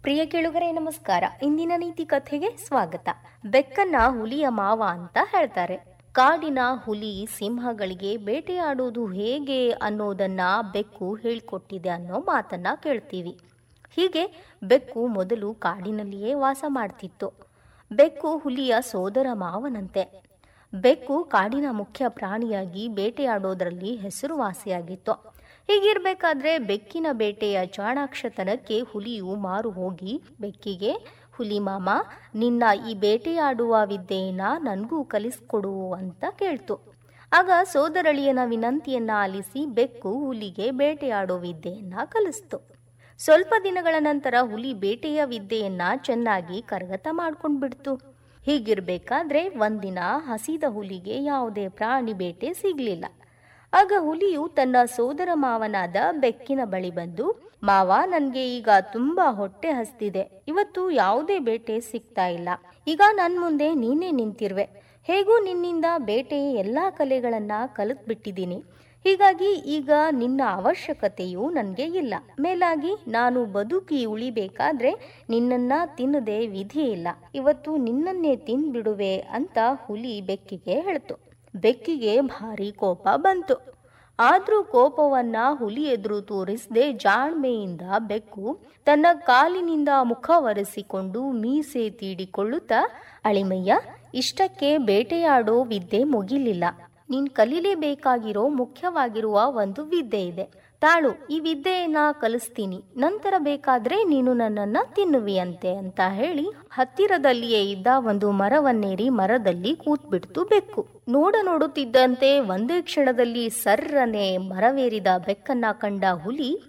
ಪ್ರಿಯ ಕೇಳುಗರೆ ನಮಸ್ಕಾರ ಇಂದಿನ ನೀತಿ ಕಥೆಗೆ ಸ್ವಾಗತ ಬೆಕ್ಕನ್ನ ಹುಲಿಯ ಮಾವ ಅಂತ ಹೇಳ್ತಾರೆ ಕಾಡಿನ ಹುಲಿ ಸಿಂಹಗಳಿಗೆ ಬೇಟೆಯಾಡುವುದು ಹೇಗೆ ಅನ್ನೋದನ್ನ ಬೆಕ್ಕು ಹೇಳ್ಕೊಟ್ಟಿದೆ ಅನ್ನೋ ಮಾತನ್ನ ಕೇಳ್ತೀವಿ ಹೀಗೆ ಬೆಕ್ಕು ಮೊದಲು ಕಾಡಿನಲ್ಲಿಯೇ ವಾಸ ಮಾಡ್ತಿತ್ತು ಬೆಕ್ಕು ಹುಲಿಯ ಸೋದರ ಮಾವನಂತೆ ಬೆಕ್ಕು ಕಾಡಿನ ಮುಖ್ಯ ಪ್ರಾಣಿಯಾಗಿ ಬೇಟೆಯಾಡೋದ್ರಲ್ಲಿ ಹೆಸರುವಾಸಿಯಾಗಿತ್ತು ಹೀಗಿರ್ಬೇಕಾದ್ರೆ ಬೆಕ್ಕಿನ ಬೇಟೆಯ ಚಾಣಾಕ್ಷತನಕ್ಕೆ ಹುಲಿಯು ಮಾರು ಹೋಗಿ ಬೆಕ್ಕಿಗೆ ಹುಲಿ ಮಾಮ ನಿನ್ನ ಈ ಬೇಟೆಯಾಡುವ ವಿದ್ಯೆಯನ್ನ ನನಗೂ ಕಲಿಸ್ಕೊಡು ಅಂತ ಕೇಳ್ತು ಆಗ ಸೋದರಳಿಯನ ವಿನಂತಿಯನ್ನ ಆಲಿಸಿ ಬೆಕ್ಕು ಹುಲಿಗೆ ಬೇಟೆಯಾಡೋ ವಿದ್ಯೆಯನ್ನ ಕಲಿಸ್ತು ಸ್ವಲ್ಪ ದಿನಗಳ ನಂತರ ಹುಲಿ ಬೇಟೆಯ ವಿದ್ಯೆಯನ್ನ ಚೆನ್ನಾಗಿ ಕರಗತ ಮಾಡ್ಕೊಂಡ್ಬಿಡ್ತು ಹೀಗಿರ್ಬೇಕಾದ್ರೆ ಒಂದಿನ ಹಸಿದ ಹುಲಿಗೆ ಯಾವುದೇ ಪ್ರಾಣಿ ಬೇಟೆ ಸಿಗ್ಲಿಲ್ಲ ಆಗ ಹುಲಿಯು ತನ್ನ ಸೋದರ ಮಾವನಾದ ಬೆಕ್ಕಿನ ಬಳಿ ಬಂದು ಮಾವ ನನ್ಗೆ ಈಗ ತುಂಬಾ ಹೊಟ್ಟೆ ಹಸ್ತಿದೆ ಇವತ್ತು ಯಾವುದೇ ಬೇಟೆ ಸಿಗ್ತಾ ಇಲ್ಲ ಈಗ ನನ್ ಮುಂದೆ ನೀನೇ ನಿಂತಿರುವೆ ಹೇಗೂ ನಿನ್ನಿಂದ ಬೇಟೆಯ ಎಲ್ಲಾ ಕಲೆಗಳನ್ನ ಕಲಿತ್ ಬಿಟ್ಟಿದ್ದೀನಿ ಹೀಗಾಗಿ ಈಗ ನಿನ್ನ ಅವಶ್ಯಕತೆಯೂ ನನಗೆ ಇಲ್ಲ ಮೇಲಾಗಿ ನಾನು ಬದುಕಿ ಉಳಿಬೇಕಾದ್ರೆ ನಿನ್ನನ್ನ ತಿನ್ನದೆ ವಿಧಿ ಇಲ್ಲ ಇವತ್ತು ನಿನ್ನನ್ನೇ ತಿನ್ಬಿಡುವೆ ಅಂತ ಹುಲಿ ಬೆಕ್ಕಿಗೆ ಹೇಳ್ತು ಬೆಕ್ಕಿಗೆ ಭಾರಿ ಕೋಪ ಬಂತು ಆದ್ರೂ ಕೋಪವನ್ನ ಹುಲಿ ಎದುರು ತೋರಿಸದೆ ಜಾಣ್ಮೆಯಿಂದ ಬೆಕ್ಕು ತನ್ನ ಕಾಲಿನಿಂದ ಮುಖ ಒರೆಸಿಕೊಂಡು ಮೀಸೆ ತೀಡಿಕೊಳ್ಳುತ್ತಾ ಅಳಿಮಯ್ಯ ಇಷ್ಟಕ್ಕೆ ಬೇಟೆಯಾಡೋ ವಿದ್ಯೆ ಮುಗಿಲಿಲ್ಲ ನೀನ್ ಕಲೀಲೇಬೇಕಾಗಿರೋ ಮುಖ್ಯವಾಗಿರುವ ಒಂದು ವಿದ್ಯೆ ಇದೆ ತಾಳು ಈ ವಿದ್ಯೆಯನ್ನ ಕಲಿಸ್ತೀನಿ ನಂತರ ಬೇಕಾದ್ರೆ ನೀನು ನನ್ನನ್ನ ತಿನ್ನುವಿಯಂತೆ ಅಂತ ಹೇಳಿ ಹತ್ತಿರದಲ್ಲಿಯೇ ಇದ್ದ ಒಂದು ಮರವನ್ನೇರಿ ಮರದಲ್ಲಿ ಕೂತ್ಬಿಡ್ತು ಬೆಕ್ಕು ನೋಡ ನೋಡುತ್ತಿದ್ದಂತೆ ಒಂದೇ ಕ್ಷಣದಲ್ಲಿ ಸರ್ರನೆ ಮರವೇರಿದ ಬೆಕ್ಕನ್ನ ಕಂಡ ಹುಲಿ